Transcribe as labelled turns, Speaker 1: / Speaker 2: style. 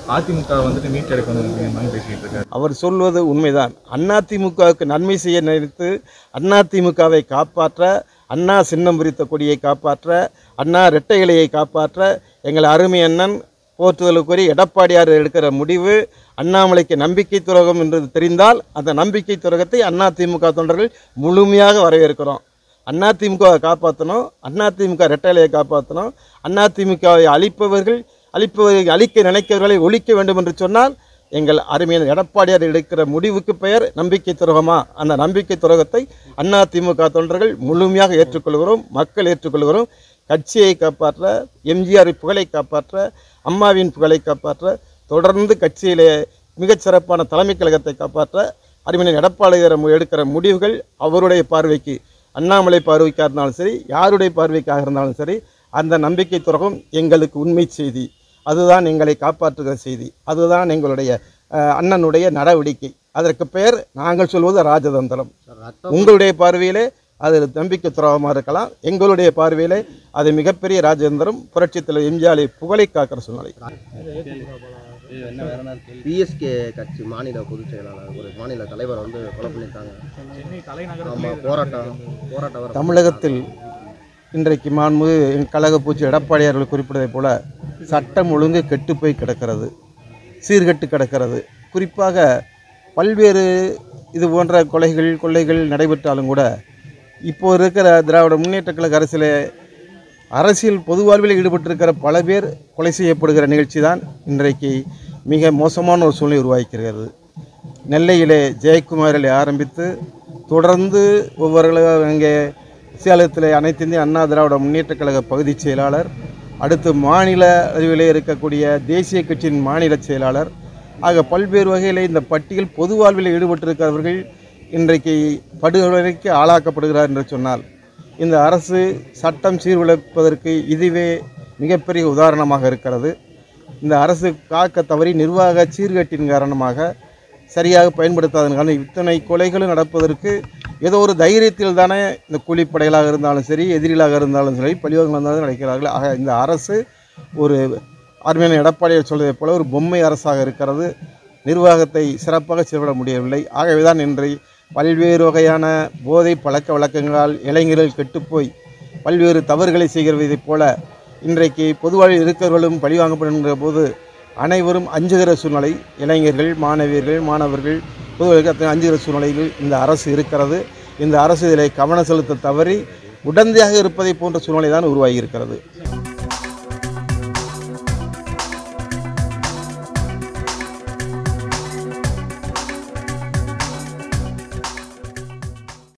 Speaker 1: அதிமுக வந்துட்டு மீட்டெடுக்கணும் அப்படின்னு பேசிட்டு இருக்காரு
Speaker 2: அவர் சொல்வது உண்மைதான் அதிமுகவுக்கு நன்மை செய்ய நினைத்து அதிமுகவை காப்பாற்ற அண்ணா சின்னம் பிரித்த கொடியை காப்பாற்ற அண்ணா இரட்டை இலையை காப்பாற்ற எங்கள் அருமை அண்ணன் போற்றுதலுக்குரிய எடப்பாடியார் எடுக்கிற முடிவு அண்ணாமலைக்கு நம்பிக்கை துரோகம் என்று தெரிந்தால் அந்த நம்பிக்கை துரோகத்தை அதிமுக தொண்டர்கள் முழுமையாக வரவேற்கிறோம் அதிமுகவை காப்பாற்றணும் அதிமுக ரெட்டைலையை காப்பாற்றணும் அதிமுகவை அழிப்பவர்கள் அழிப்பவர்கள் அழிக்க நினைக்கிறவர்களை ஒழிக்க வேண்டும் என்று சொன்னால் எங்கள் அருமையான எடப்பாடியார் எடுக்கிற முடிவுக்கு பெயர் நம்பிக்கை துரோகமா அந்த நம்பிக்கை துரோகத்தை அதிமுக தொண்டர்கள் முழுமையாக ஏற்றுக்கொள்கிறோம் மக்கள் ஏற்றுக்கொள்கிறோம் கட்சியை காப்பாற்ற எம்ஜிஆர் புகழை காப்பாற்ற அம்மாவின் புகழை காப்பாற்ற தொடர்ந்து கட்சியிலே மிகச் சிறப்பான தலைமை கழகத்தை காப்பாற்ற அருமையான எடப்பாடியார் மு- எடுக்கிற முடிவுகள் அவருடைய பார்வைக்கு அண்ணாமலை பார்வைக்காக இருந்தாலும் சரி யாருடைய பார்வைக்காக இருந்தாலும் சரி அந்த நம்பிக்கை துரோகம் எங்களுக்கு உண்மை செய்தி அதுதான் எங்களை காப்பாற்றுகிற செய்தி அதுதான் எங்களுடைய அஹ், அண்ணனுடைய நடவடிக்கை அதற்கு பெயர் நாங்கள் சொல்வது ராஜதந்திரம் உங்களுடைய பார்வையிலே அது நம்பிக்கை துரோகமாக இருக்கலாம் எங்களுடைய பார்வையிலே அது மிகப்பெரிய ராஜதந்திரம் புரட்சித் தலைவர் எம்ஜிஆரை புகழை காக்கிற சூழ்நிலை
Speaker 3: பிஎஸ்கே கட்சி மாநில பொதுச் செயலாளர் ஒரு மாநில தலைவர் வந்து கொலை பண்ணிட்டாங்க
Speaker 1: சென்னை தலைநகர்
Speaker 3: ஆமாம் போராட்டம் போராட்டம் வர
Speaker 2: தமிழகத்தில் இன்றைக்கு மாண்பு என் கழக பூச்சி எடப்பாடியார்கள் குறிப்பிட்டதைப் போல சட்டம் ஒழுங்கு கெட்டுப்போய் கிடக்கிறது சீர்கெட்டு கிடக்கிறது குறிப்பாக பல்வேறு இது போன்ற கொலைகள் கொள்ளைகள் நடைபெற்றாலும் கூட இப்போ இருக்கிற திராவிட முன்னேற்ற கழக அரசில் அரசியல் பொது வாழ்வில் ஈடுபட்டிருக்கிற பல பேர் கொலை செய்யப்படுகிற நிகழ்ச்சி தான் இன்றைக்கு மிக மோசமான ஒரு சூழ்நிலை உருவாக்கிறது நெல்லையிலே ஜெயக்குமாரில் ஆரம்பித்து தொடர்ந்து ஒவ்வொரு அங்கே சேலத்தில் அனைத்து இந்திய அண்ணா திராவிட முன்னேற்றக் கழக பகுதிச் செயலாளர் அடுத்து மாநில அளவிலே இருக்கக்கூடிய தேசிய கட்சியின் மாநில செயலாளர் ஆக பல்வேறு வகையில் இந்த பட்டியல் பொது வாழ்வில் ஈடுபட்டிருக்கிறவர்கள் இன்றைக்கு படுகொலைக்கு ஆளாக்கப்படுகிறார் என்று சொன்னால் இந்த அரசு சட்டம் சீர்குலைப்பதற்கு இதுவே மிகப்பெரிய உதாரணமாக இருக்கிறது இந்த அரசு காக்க தவறி நிர்வாக சீர்கேட்டின் காரணமாக சரியாக பயன்படுத்தாதன் காரணம் இத்தனை கொலைகளும் நடப்பதற்கு ஏதோ ஒரு தைரியத்தில் தானே இந்த கூலிப்படைகளாக இருந்தாலும் சரி எதிரிகளாக இருந்தாலும் சரி பழிவாங்க இருந்தாலும் நினைக்கிறார்கள் ஆக இந்த அரசு ஒரு அருமையான எடப்பாடியார் சொல்வதைப் போல ஒரு பொம்மை அரசாக இருக்கிறது நிர்வாகத்தை சிறப்பாக செயல்பட முடியவில்லை ஆகவே தான் இன்றை பல்வேறு வகையான போதை பழக்க வழக்கங்களால் இளைஞர்கள் கெட்டுப்போய் பல்வேறு தவறுகளை செய்கிறதைப் போல இன்றைக்கு பொதுவாழ்வில் இருக்கிறவர்களும் பழிவாங்கப்படுகின்ற போது அனைவரும் அஞ்சுகிற சூழ்நிலை இளைஞர்கள் மாணவியர்கள் மாணவர்கள் பொதுவாக அத்தனை அஞ்சுகிற சூழ்நிலையில் இந்த அரசு இருக்கிறது இந்த அரசு இதில் கவனம் செலுத்த தவறி உடந்தையாக இருப்பதை போன்ற சூழ்நிலை தான் உருவாகி இருக்கிறது